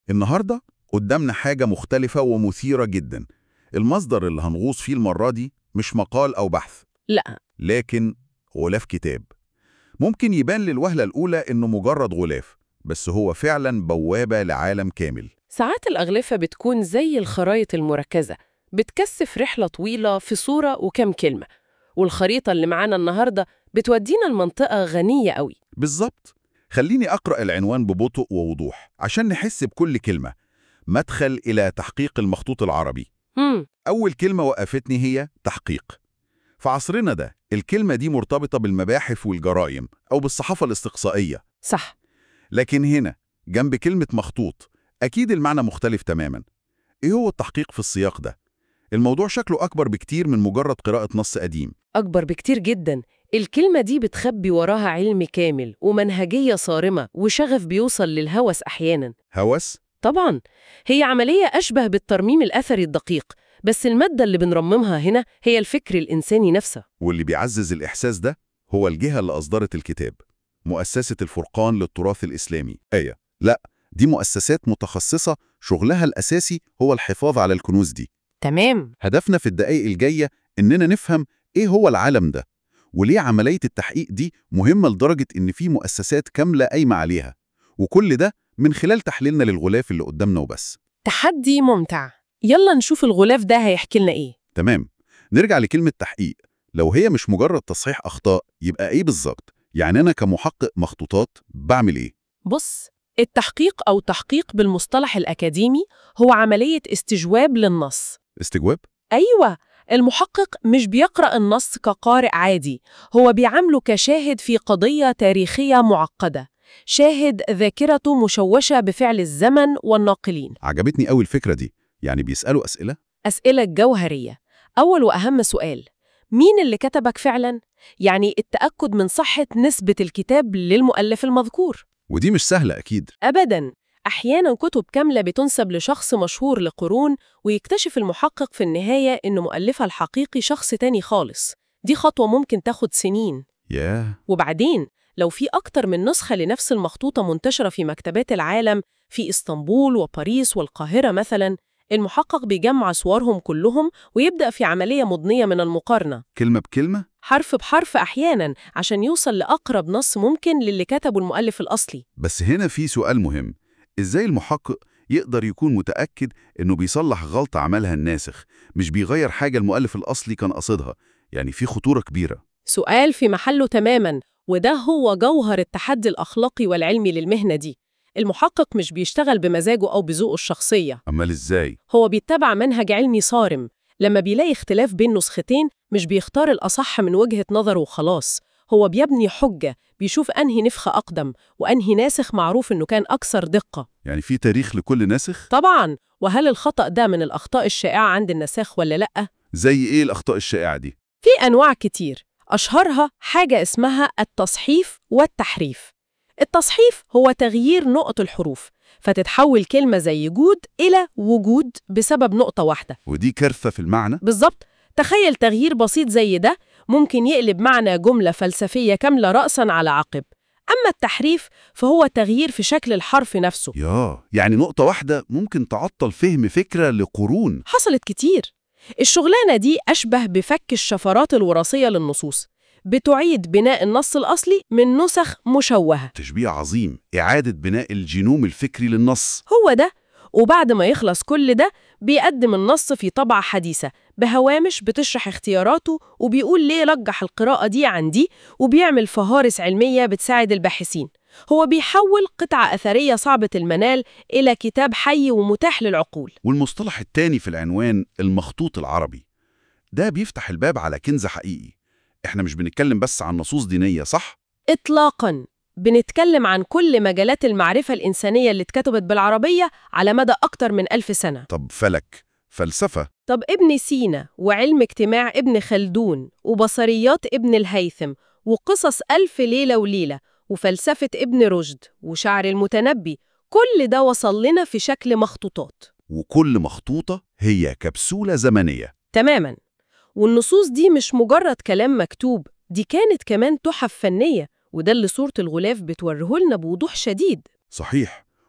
النهاردة قدامنا حاجة مختلفة ومثيرة جدا المصدر اللي هنغوص فيه المرة دي مش مقال أو بحث لا لكن غلاف كتاب ممكن يبان للوهلة الأولى إنه مجرد غلاف بس هو فعلا بوابة لعالم كامل ساعات الأغلفة بتكون زي الخرايط المركزة بتكثف رحلة طويلة في صورة وكم كلمة والخريطة اللي معانا النهاردة بتودينا لمنطقة غنية قوي بالظبط خليني أقرأ العنوان ببطء ووضوح عشان نحس بكل كلمة مدخل إلى تحقيق المخطوط العربي مم. أول كلمة وقفتني هي تحقيق في عصرنا ده الكلمة دي مرتبطة بالمباحث والجرائم أو بالصحافة الاستقصائية صح لكن هنا جنب كلمة مخطوط أكيد المعنى مختلف تماما إيه هو التحقيق في السياق ده؟ الموضوع شكله أكبر بكتير من مجرد قراءة نص قديم أكبر بكتير جدا الكلمة دي بتخبي وراها علم كامل ومنهجية صارمة وشغف بيوصل للهوس أحيانا هوس؟ طبعا هي عملية أشبه بالترميم الأثري الدقيق بس المادة اللي بنرممها هنا هي الفكر الإنساني نفسه واللي بيعزز الإحساس ده هو الجهة اللي أصدرت الكتاب مؤسسة الفرقان للتراث الإسلامي آية لا دي مؤسسات متخصصة شغلها الأساسي هو الحفاظ على الكنوز دي تمام هدفنا في الدقائق الجاية إننا نفهم إيه هو العالم ده وليه عملية التحقيق دي مهمة لدرجة إن في مؤسسات كاملة قايمة عليها وكل ده من خلال تحليلنا للغلاف اللي قدامنا وبس تحدي ممتع يلا نشوف الغلاف ده هيحكي لنا إيه تمام نرجع لكلمة تحقيق لو هي مش مجرد تصحيح أخطاء يبقى إيه بالظبط؟ يعني أنا كمحقق مخطوطات بعمل إيه؟ بص التحقيق أو تحقيق بالمصطلح الأكاديمي هو عملية استجواب للنص استجواب؟ أيوة المحقق مش بيقرأ النص كقارئ عادي هو بيعامله كشاهد في قضية تاريخية معقدة شاهد ذاكرته مشوشة بفعل الزمن والناقلين عجبتني أوي الفكرة دي يعني بيسألوا أسئلة؟ أسئلة جوهرية أول وأهم سؤال مين اللي كتبك فعلا؟ يعني التأكد من صحة نسبة الكتاب للمؤلف المذكور ودي مش سهلة أكيد أبداً أحياناً كتب كاملة بتنسب لشخص مشهور لقرون ويكتشف المحقق في النهاية إن مؤلفها الحقيقي شخص تاني خالص دي خطوة ممكن تاخد سنين ياه وبعدين لو في أكتر من نسخة لنفس المخطوطة منتشرة في مكتبات العالم في إسطنبول وباريس والقاهرة مثلاً المحقق بيجمع صورهم كلهم ويبدأ في عملية مضنية من المقارنة كلمة بكلمة؟ حرف بحرف أحياناً عشان يوصل لأقرب نص ممكن للي كتبه المؤلف الأصلي بس هنا في سؤال مهم إزاي المحقق يقدر يكون متأكد إنه بيصلح غلطة عملها الناسخ مش بيغير حاجة المؤلف الأصلي كان قصدها يعني في خطورة كبيرة سؤال في محله تماماً وده هو جوهر التحدي الأخلاقي والعلمي للمهنة دي المحقق مش بيشتغل بمزاجه أو بذوقه الشخصية أمال إزاي؟ هو بيتبع منهج علمي صارم لما بيلاقي اختلاف بين نسختين مش بيختار الأصح من وجهة نظره وخلاص هو بيبني حجة بيشوف أنهي نفخة أقدم وأنهي ناسخ معروف إنه كان أكثر دقة يعني في تاريخ لكل ناسخ؟ طبعاً وهل الخطأ ده من الأخطاء الشائعة عند النساخ ولا لأ؟ زي إيه الأخطاء الشائعة دي؟ في أنواع كتير أشهرها حاجة اسمها التصحيف والتحريف التصحيف هو تغيير نقط الحروف فتتحول كلمة زي جود إلى وجود بسبب نقطة واحدة ودي كارثة في المعنى؟ بالظبط تخيل تغيير بسيط زي ده ممكن يقلب معنى جملة فلسفية كاملة رأساً على عقب أما التحريف فهو تغيير في شكل الحرف نفسه ياه يعني نقطة واحدة ممكن تعطل فهم فكرة لقرون حصلت كتير الشغلانة دي أشبه بفك الشفرات الوراثية للنصوص بتعيد بناء النص الأصلي من نسخ مشوهة تشبيه عظيم إعادة بناء الجينوم الفكري للنص هو ده وبعد ما يخلص كل ده بيقدم النص في طبعة حديثة بهوامش بتشرح اختياراته وبيقول ليه رجح القراءة دي عن دي وبيعمل فهارس علمية بتساعد الباحثين هو بيحول قطعة أثرية صعبة المنال إلى كتاب حي ومتاح للعقول والمصطلح التاني في العنوان المخطوط العربي ده بيفتح الباب على كنز حقيقي احنا مش بنتكلم بس عن نصوص دينية صح؟ إطلاقاً بنتكلم عن كل مجالات المعرفة الإنسانية اللي اتكتبت بالعربية على مدى أكتر من ألف سنة طب فلك فلسفة طب ابن سينا وعلم اجتماع ابن خلدون وبصريات ابن الهيثم وقصص ألف ليلة وليلة وفلسفة ابن رشد وشعر المتنبي كل ده وصل لنا في شكل مخطوطات وكل مخطوطة هي كبسولة زمنية تماماً والنصوص دي مش مجرد كلام مكتوب دي كانت كمان تحف فنية وده اللي صورة الغلاف بتوريه لنا بوضوح شديد صحيح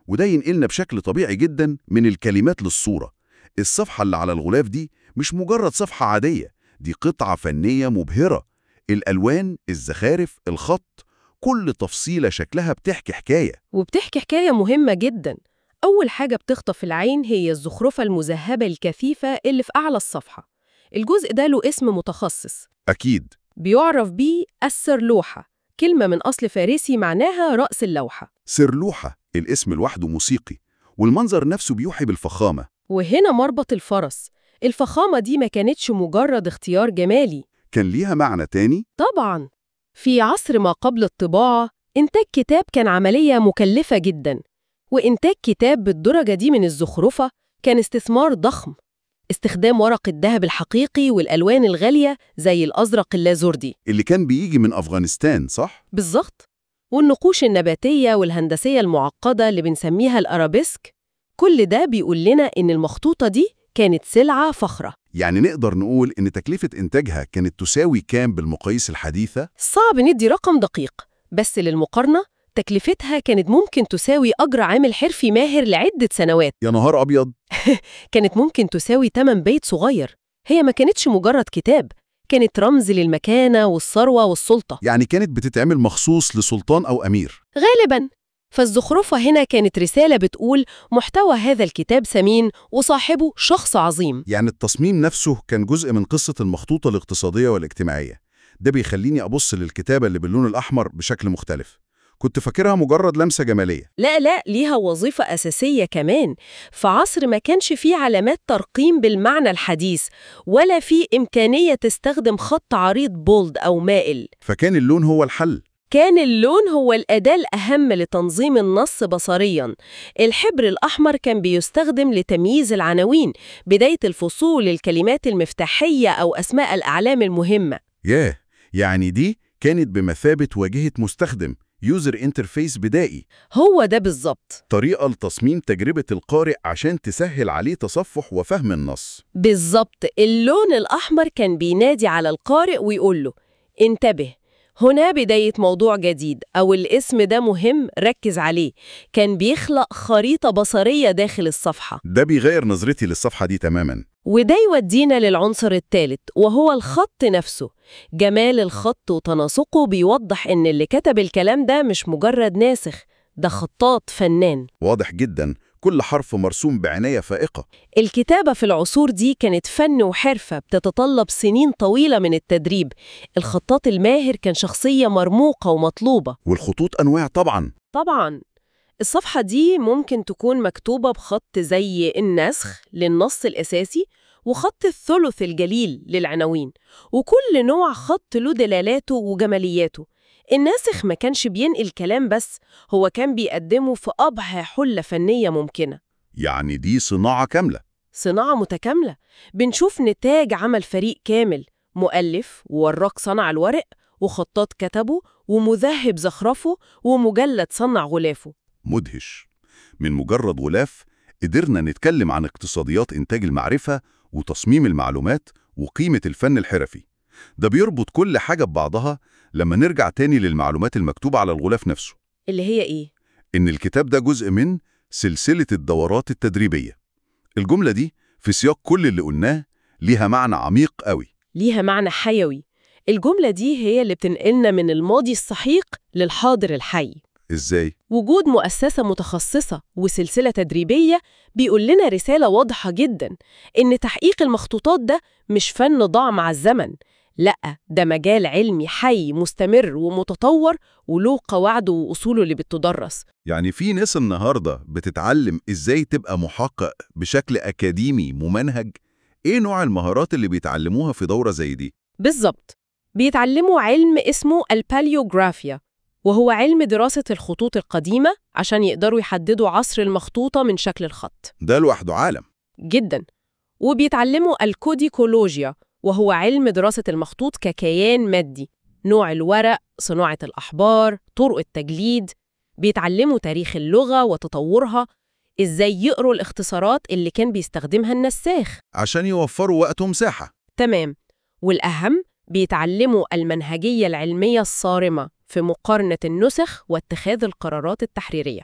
وده ينقلنا بشكل طبيعي جدا من الكلمات للصورة الصفحة اللي على الغلاف دي مش مجرد صفحة عادية دي قطعة فنية مبهرة الألوان، الزخارف، الخط كل تفصيلة شكلها بتحكي حكاية وبتحكي حكاية مهمة جدا أول حاجة بتخطف العين هي الزخرفة المذهبة الكثيفة اللي في أعلى الصفحة الجزء ده له اسم متخصص أكيد بيعرف بيه السرلوحة كلمة من أصل فارسي معناها رأس اللوحة سرلوحة الاسم لوحده موسيقي والمنظر نفسه بيوحي بالفخامة وهنا مربط الفرس الفخامة دي ما كانتش مجرد اختيار جمالي كان ليها معنى تاني طبعا في عصر ما قبل الطباعة إنتاج كتاب كان عملية مكلفة جدا وإنتاج كتاب بالدرجة دي من الزخرفة كان استثمار ضخم استخدام ورق الذهب الحقيقي والألوان الغالية زي الأزرق اللازوردي اللي كان بيجي من أفغانستان صح؟ بالظبط والنقوش النباتية والهندسية المعقدة اللي بنسميها الأرابيسك كل ده بيقول لنا إن المخطوطة دي كانت سلعة فخرة يعني نقدر نقول إن تكلفة إنتاجها كانت تساوي كام بالمقاييس الحديثة؟ صعب ندي رقم دقيق بس للمقارنة تكلفتها كانت ممكن تساوي أجر عامل حرفي ماهر لعدة سنوات يا نهار أبيض كانت ممكن تساوي تمن بيت صغير هي ما كانتش مجرد كتاب كانت رمز للمكانة والثروة والسلطة يعني كانت بتتعمل مخصوص لسلطان أو أمير غالباً فالزخرفة هنا كانت رسالة بتقول محتوى هذا الكتاب ثمين وصاحبه شخص عظيم يعني التصميم نفسه كان جزء من قصة المخطوطة الاقتصادية والاجتماعية ده بيخليني أبص للكتابة اللي باللون الأحمر بشكل مختلف كنت فاكرها مجرد لمسة جمالية لا لا ليها وظيفة أساسية كمان في عصر ما كانش فيه علامات ترقيم بالمعنى الحديث ولا فيه إمكانية تستخدم خط عريض بولد أو مائل فكان اللون هو الحل كان اللون هو الأداة الأهم لتنظيم النص بصرياً. الحبر الأحمر كان بيستخدم لتمييز العناوين، بداية الفصول، الكلمات المفتاحية أو أسماء الأعلام المهمة. ياه يعني دي كانت بمثابة واجهة مستخدم يوزر انترفيس بدائي هو ده بالظبط. طريقة لتصميم تجربة القارئ عشان تسهل عليه تصفح وفهم النص بالظبط اللون الأحمر كان بينادي على القارئ ويقول له انتبه هنا بداية موضوع جديد أو الاسم ده مهم ركز عليه كان بيخلق خريطة بصرية داخل الصفحة ده بيغير نظرتي للصفحة دي تماما وده يودينا للعنصر الثالث وهو الخط نفسه جمال الخط وتناسقه بيوضح إن اللي كتب الكلام ده مش مجرد ناسخ ده خطاط فنان واضح جدا كل حرف مرسوم بعناية فائقة الكتابة في العصور دي كانت فن وحرفة بتتطلب سنين طويلة من التدريب الخطاط الماهر كان شخصية مرموقة ومطلوبة والخطوط أنواع طبعا طبعاً الصفحة دي ممكن تكون مكتوبة بخط زي النسخ للنص الأساسي وخط الثلث الجليل للعناوين وكل نوع خط له دلالاته وجمالياته الناسخ ما كانش بينقل كلام بس هو كان بيقدمه في أبهى حلة فنية ممكنة يعني دي صناعة كاملة صناعة متكاملة بنشوف نتاج عمل فريق كامل مؤلف ووراق صنع الورق وخطاط كتبه ومذهب زخرفه ومجلد صنع غلافه مدهش من مجرد غلاف قدرنا نتكلم عن اقتصاديات إنتاج المعرفة وتصميم المعلومات وقيمة الفن الحرفي ده بيربط كل حاجة ببعضها لما نرجع تاني للمعلومات المكتوبة على الغلاف نفسه اللي هي إيه؟ إن الكتاب ده جزء من سلسلة الدورات التدريبية الجملة دي في سياق كل اللي قلناه ليها معنى عميق قوي ليها معنى حيوي الجملة دي هي اللي بتنقلنا من الماضي السحيق للحاضر الحي إزاي؟ وجود مؤسسة متخصصة وسلسلة تدريبية بيقول لنا رسالة واضحة جدا إن تحقيق المخطوطات ده مش فن ضاع مع الزمن لأ ده مجال علمي حي مستمر ومتطور وله قواعده وأصوله اللي بتدرس يعني في ناس النهاردة بتتعلم إزاي تبقى محقق بشكل أكاديمي ممنهج إيه نوع المهارات اللي بيتعلموها في دورة زي دي؟ بالظبط بيتعلموا علم اسمه الباليوغرافيا وهو علم دراسة الخطوط القديمة عشان يقدروا يحددوا عصر المخطوطة من شكل الخط ده لوحده عالم جدا وبيتعلموا الكوديكولوجيا وهو علم دراسة المخطوط ككيان مادي نوع الورق، صناعة الأحبار، طرق التجليد بيتعلموا تاريخ اللغة وتطورها إزاي يقروا الاختصارات اللي كان بيستخدمها النساخ عشان يوفروا وقت ومساحة تمام والأهم بيتعلموا المنهجية العلمية الصارمة في مقارنة النسخ واتخاذ القرارات التحريرية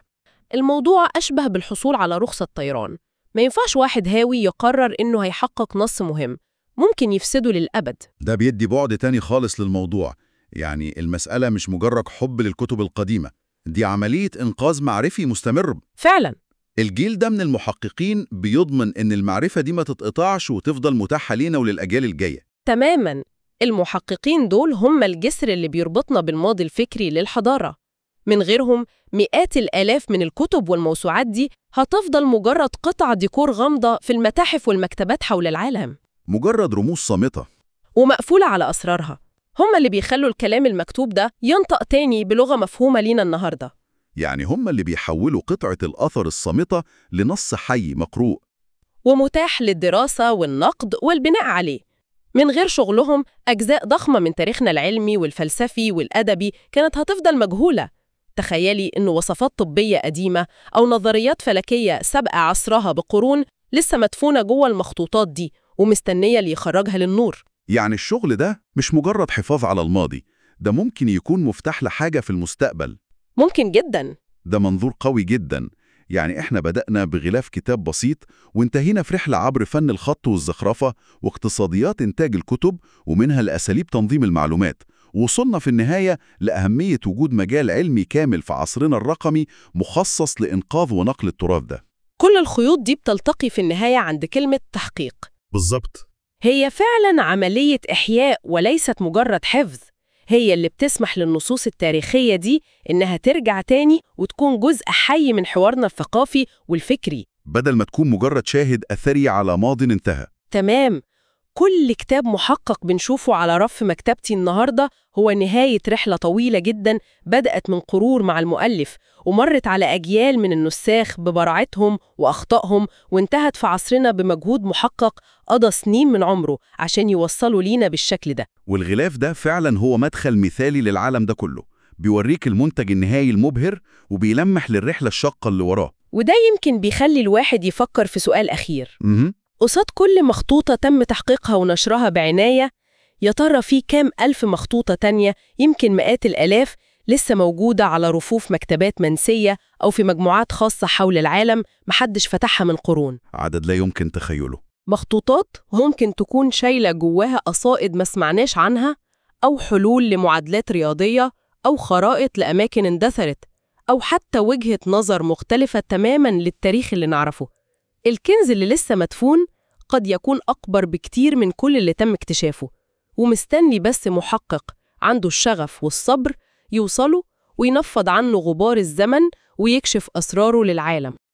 الموضوع أشبه بالحصول على رخصة طيران ما ينفعش واحد هاوي يقرر إنه هيحقق نص مهم ممكن يفسده للأبد ده بيدي بعد تاني خالص للموضوع يعني المسألة مش مجرد حب للكتب القديمة دي عملية إنقاذ معرفي مستمر فعلا الجيل ده من المحققين بيضمن إن المعرفة دي ما تتقطعش وتفضل متاحة لينا وللأجيال الجاية تماما المحققين دول هم الجسر اللي بيربطنا بالماضي الفكري للحضارة من غيرهم مئات الآلاف من الكتب والموسوعات دي هتفضل مجرد قطع ديكور غامضة في المتاحف والمكتبات حول العالم مجرد رموز صامتة ومقفولة على أسرارها هم اللي بيخلوا الكلام المكتوب ده ينطق تاني بلغة مفهومة لينا النهاردة يعني هم اللي بيحولوا قطعة الأثر الصامتة لنص حي مقروء ومتاح للدراسة والنقد والبناء عليه من غير شغلهم أجزاء ضخمة من تاريخنا العلمي والفلسفي والأدبي كانت هتفضل مجهولة تخيلي إن وصفات طبية قديمة أو نظريات فلكية سبق عصرها بقرون لسه مدفونة جوه المخطوطات دي ومستنية اللي يخرجها للنور يعني الشغل ده مش مجرد حفاظ على الماضي ده ممكن يكون مفتاح لحاجة في المستقبل ممكن جدا ده منظور قوي جدا يعني احنا بدأنا بغلاف كتاب بسيط وانتهينا في رحلة عبر فن الخط والزخرفة واقتصاديات إنتاج الكتب ومنها لأساليب تنظيم المعلومات وصلنا في النهاية لأهمية وجود مجال علمي كامل في عصرنا الرقمي مخصص لإنقاذ ونقل التراث ده كل الخيوط دي بتلتقي في النهاية عند كلمة تحقيق بالظبط هي فعلا عملية إحياء وليست مجرد حفظ هي اللي بتسمح للنصوص التاريخية دي إنها ترجع تاني وتكون جزء حي من حوارنا الثقافي والفكري بدل ما تكون مجرد شاهد أثري على ماض انتهى تمام كل كتاب محقق بنشوفه على رف مكتبتي النهاردة هو نهاية رحلة طويلة جدا بدأت من قرور مع المؤلف ومرت على أجيال من النساخ ببراعتهم وأخطائهم وانتهت في عصرنا بمجهود محقق قضى سنين من عمره عشان يوصلوا لينا بالشكل ده والغلاف ده فعلا هو مدخل مثالي للعالم ده كله بيوريك المنتج النهائي المبهر وبيلمح للرحلة الشاقة اللي وراه وده يمكن بيخلي الواحد يفكر في سؤال أخير مه. قصاد كل مخطوطة تم تحقيقها ونشرها بعناية يا ترى في كام ألف مخطوطة تانية يمكن مئات الآلاف لسه موجودة على رفوف مكتبات منسية أو في مجموعات خاصة حول العالم محدش فتحها من قرون عدد لا يمكن تخيله مخطوطات ممكن تكون شايلة جواها قصائد ما سمعناش عنها أو حلول لمعادلات رياضية أو خرائط لأماكن اندثرت أو حتى وجهة نظر مختلفة تماماً للتاريخ اللي نعرفه الكنز اللي لسه مدفون قد يكون أكبر بكتير من كل اللي تم اكتشافه ومستني بس محقق عنده الشغف والصبر يوصله وينفض عنه غبار الزمن ويكشف أسراره للعالم